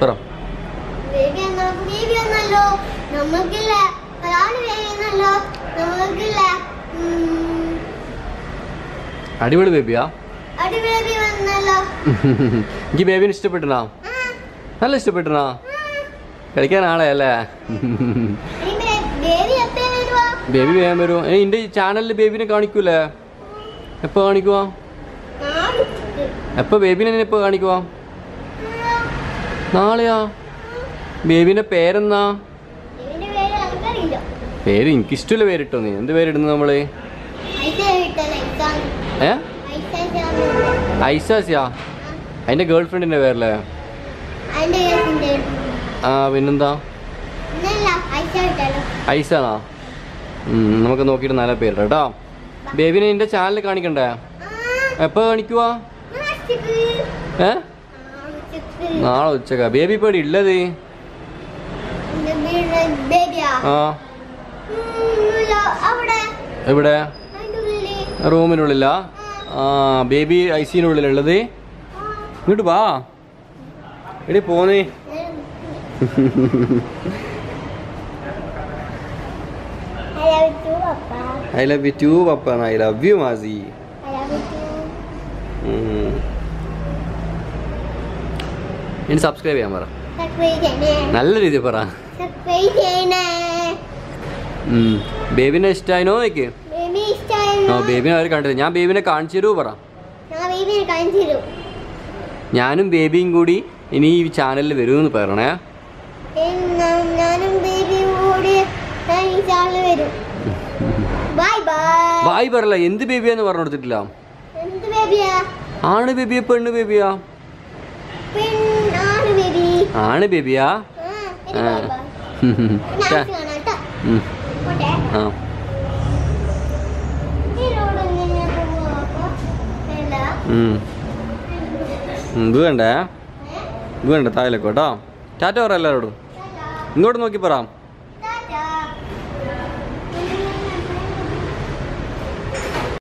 പറ ബേബി എന്നോ ബേബി എന്നല്ലോ നമുക്കില്ല ഒരാള് ബേബി എന്നല്ലോ നമുക്കില്ല ഉം, അടിപൊളി ബേബിയാ അടി ബേബി വന്നല്ലോ എനിക്ക് ബേബിനെ ഇഷ്ടപ്പെട്ടിനാ ആ, നല്ല ഇഷ്ടപ്പെട്ടിനാ കളിക്കാൻ ആളെ അല്ലേ ഇനി ബേ- ബേബി എപ്പോ വരുവാ ബേബി വേഗം വരും ഏ എൻ്റെ ഈ ചാനലിൽ ബേബിനെ കാണിക്കൂലേ എപ്പോൾ കാണിക്കുവാ നാളെ എപ്പോൾ ബേബിനെ എപ്പോൾ കാണിക്കുവാ നാളെയാ ബേബിന്റെ പേരെന്നാ ഇതിന്റെ പേര് നമുക്കറിയില്ല പേര് എനിക്കിഷ്ടമുള്ള പേരിട്ടോ നീ എന്ത് പേരിടുന്നു നമ്മള് ഐസ കിട്ടല ഐസാണ് ഏ ഐസാണ് ഐസാസിയാ അതിന്റെ ഗേൾ ഫ്രണ്ടിന്റെ പേരല്ലേ അതിന്റെ കേസിന്റെ ആ പിന്നെന്താ ഇന്നല്ല ഐസ കിട്ടലോ ഐസാണോ ഉം, നമുക്ക് നോക്കിയിട്ട് നല്ല പേര് കേട്ടോ ബേബിനെ എന്റെ ചാനൽ കാണിക്കണ്ടേ എപ്പോ കാണിക്കുവാ ഏ നാളെ ഉച്ചക്ക ബേബി ഇപ്പൊ ഇവിടെ ഉള്ളത് ബേബിയാ ആ അവിടെ എവിടെ അതിന്റെ ഉള്ളില് റൂമിനുള്ളിലാ ആ ബേബി ഐ സിനുള്ളിലുള്ളത് ഇങ്ങോട്ട് വാ എടി പോന്നേ I love you, Papa. I love you too papa I love you മാസി I love you too. ഉം. ഇനി സബ്സ്ക്രൈബ് ചെയ്യാൻ പറ Subscribe ചെയ്യണേ. നല്ല രീതിയിൽ പറ Subscribe ചെയ്യണേ. ഉം. ബേബിനെ ഇഷ്ടമായിനോ നോക്ക് ബേബി ആ ഇഷ്ടമായിരുന്നോ? ബേബിനെ അവർ കണ്ടത് ഞാൻ ബേബിനെ കാണിച്ചു തരൂ പറ ഞാൻ ബേബിനെ കാണിച്ചു തരും. ഞാനും ബേബിയും കൂടി ഇനി ഈ ചാനലിൽ വരുമെന്ന് പറയണേ ഇന്ന് ഞാൻ- ഞാനും ബേബിയും കൂടി ഞാൻ ഈ ചാനലിൽ വരും. Bye bye. വായി പറയല്ല എന്ത് ബേബിയാന്ന് പറഞ്ഞു കൊടുത്തിട്ടില്ല എന്ത് ബേബിയാ? ആണ് ബേബിയാ പെണ്ണ് ബേബിയാ പെണ്ണാണ് ബേബി. ആണ് ബേബിയാ ആ, ഇനി ആ. bye bye. ഞാൻ ഛെ. കാണാം കേട്ടോ. ഉം. പോട്ടെ. ആ ഈ road എങ്ങനെയാ പോവുക അപ്പൊ? വേണ്ട. ഉം. ഉം, ഇത് വേണ്ടേ ഇത് വേണ്ട താഴേക്ക് കേട്ടോ ടാറ്റ പറ എല്ലാവരോടും ഇങ്ങോട്ട് നോക്കി പറ